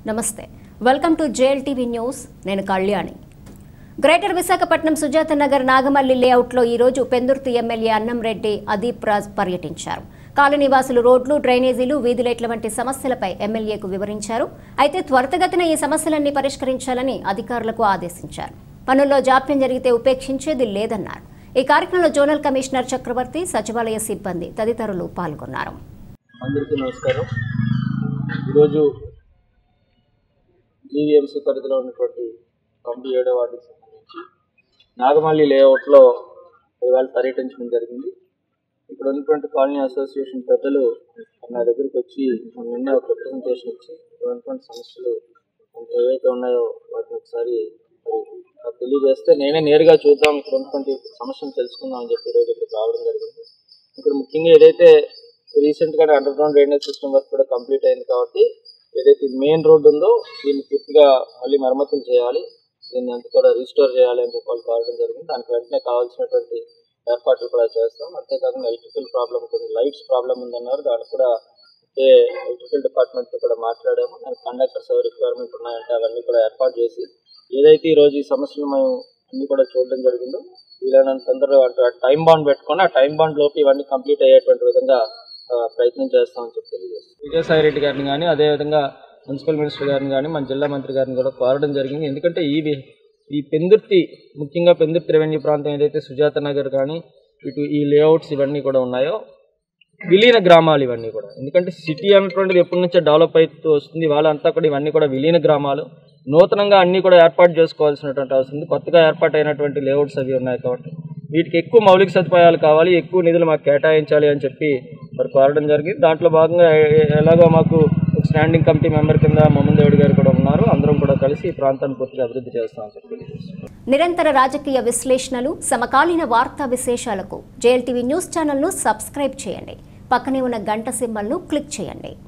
నమస్తే welcome to JL TV news నేను Kalyani greater Visakhapatnam Sujatha Nagar Nagamalli లేఅవుట్లో ఈరోజు పెందుర్తి ఎమ్మెల్యే అన్నంరెడ్డి అదీప్ రాజ్ పర్యటించారు కాలనీవాసులు రోడ్లు డ్రైనేజీలు వీధి లైట్ల వంటి సమస్యలపై ఎమ్మెల్యేకు వివరించారు అయితే త్వరితగతిన ఈ సమస్యలన్నీ పరిష్కరించాలని అధికారులకు ఆదేశించారు పనుల్లో జాప్యం జరిగితే ఉపేక్షించేది లేదన్నారు ఈ కార్యక్రమంలో జోనల్ కమిషనర్ చక్రవర్తి సచివాలయ సిబ్బంది తదితరులు పాల్గొన్నారు అందరికీ నమస్కారం ఈరోజు జీవీఎంసీ పరిధిలో ఉన్నటువంటి తొంభై ఏడో వార్డుకి సంబంధించి నాగమల్లి లేఅవుట్లో ఇవాళ పర్యటించడం జరిగింది ఇక్కడ ఉన్నటువంటి కాలనీ అసోసియేషన్ పెద్దలు నా దగ్గరికి వచ్చి మొన్న నిన్న ఒక రిప్రజెంటేషన్ ఇచ్చి ఇక్కడ ఉన్నటువంటి సమస్యలు ఏవైతే ఉన్నాయో వాటిని ఒకసారి మరి నాకు తెలియజేస్తే నేనే నేరుగా చూద్దాం ఇక్కడ ఉన్నటువంటి సమస్యను తెలుసుకుందాం అని చెప్పి ఈరోజు ఇక్కడికి రావడం జరిగింది ఇక్కడ ముఖ్యంగా ఏదైతే రీసెంట్ గా underground drainage system work కూడా కంప్లీట్ అయింది కాబట్టి ఏదైతే మెయిన్ రోడ్ ఉందో దీన్ని పూర్తిగా మళ్ళీ మరమ్మతులు చేయాలి దీన్ని అంతా కూడా రీస్టోర్ చేయాలి అని చెప్పి వాళ్ళు కావడం జరిగింది దానికి వెంటనే కావాల్సినటువంటి ఏర్పాట్లు కూడా చేస్తాం అంతేకాకుండా ఎలక్ట్రికల్ ప్రాబ్లం కొన్ని లైట్స్ ప్రాబ్లం ఉందన్నారు దానికి కూడా ఏ ఎలక్ట్రికల్ డిపార్ట్మెంట్ తో కూడా మాట్లాడాము దానికి కండక్టర్స్ రిక్వైర్మెంట్ ఉన్నాయంటే అవన్నీ కూడా ఏర్పాటు చేసి ఏదైతే ఈ రోజు ఈ సమస్యలు మేము అన్ని కూడా చూడడం జరిగిందో వీలైనంత తొందరగా అంటే టైం బాండ్ పెట్టుకొని ఆ టైం బాండ్ లోపు ఇవన్నీ కంప్లీట్ అయ్యేటువంటి విధంగా ఆ, ప్రయత్నం చేస్తామని చెప్పి తెలియజేస్తాం విజయసాయి రెడ్డి గారిని కానీ అదేవిధంగా మున్సిపల్ మినిస్టర్ గారిని కానీ మన జిల్లా మంత్రి గారిని కూడా కోరడం జరిగింది ఎందుకంటే ఈ వి- ఈ పెందుర్తి ముఖ్యంగా పెందుర్తి రెవెన్యూ ప్రాంతం ఏదైతే సుజాత నగర్ కానీ ఇటు ఈ లేఅవుట్స్ ఇవన్నీ కూడా ఉన్నాయో విలీన గ్రామాలు ఇవన్నీ కూడా ఎందుకంటే సిటీ అన్నటువంటిది ఎప్పటి నుంచో డెవలప్ అవుతూ వస్తుంది వాళ్ళంతా కూడా ఇవన్నీ కూడా విలీన గ్రామాలు నూతనంగా అన్నీ కూడా ఏర్పాటు చేసుకోవాల్సినటువంటి అవసరం ఉంది కొత్తగా ఏర్పాటు అయినటువంటి లేఅవుట్స్ అవి ఉన్నాయి కాబట్టి వీటికి ఎక్కువ మౌలిక సదుపాయాలు కావాలి ఎక్కువ నిధులు మాకు కేటాయించాలి అని చెప్పి మరి కోరడం జరిగింది దాంట్లో భాగంగా ఎ- ఎలాగో మాకు ఒక స్టాండింగ్ కమిటీ మెంబర్ కింద మమ్మన్ దేవుడి గారు కూడా ఉన్నారు అందరం కూడా కలిసి ఈ ప్రాంతాన్ని పూర్తిగా అభివృద్ధి చేస్తామని చెప్పి తెలియజేస్తున్నాం. నిరంతర రాజకీయ విశ్లేషణలు సమకాలీన వార్తా విశేషాలకు జేఎల్ టీవీ న్యూస్ ఛానల్ను సబ్స్క్రైబ్ చేయండి పక్కనే ఉన్న గంట సింబల్ను క్లిక్ చేయండి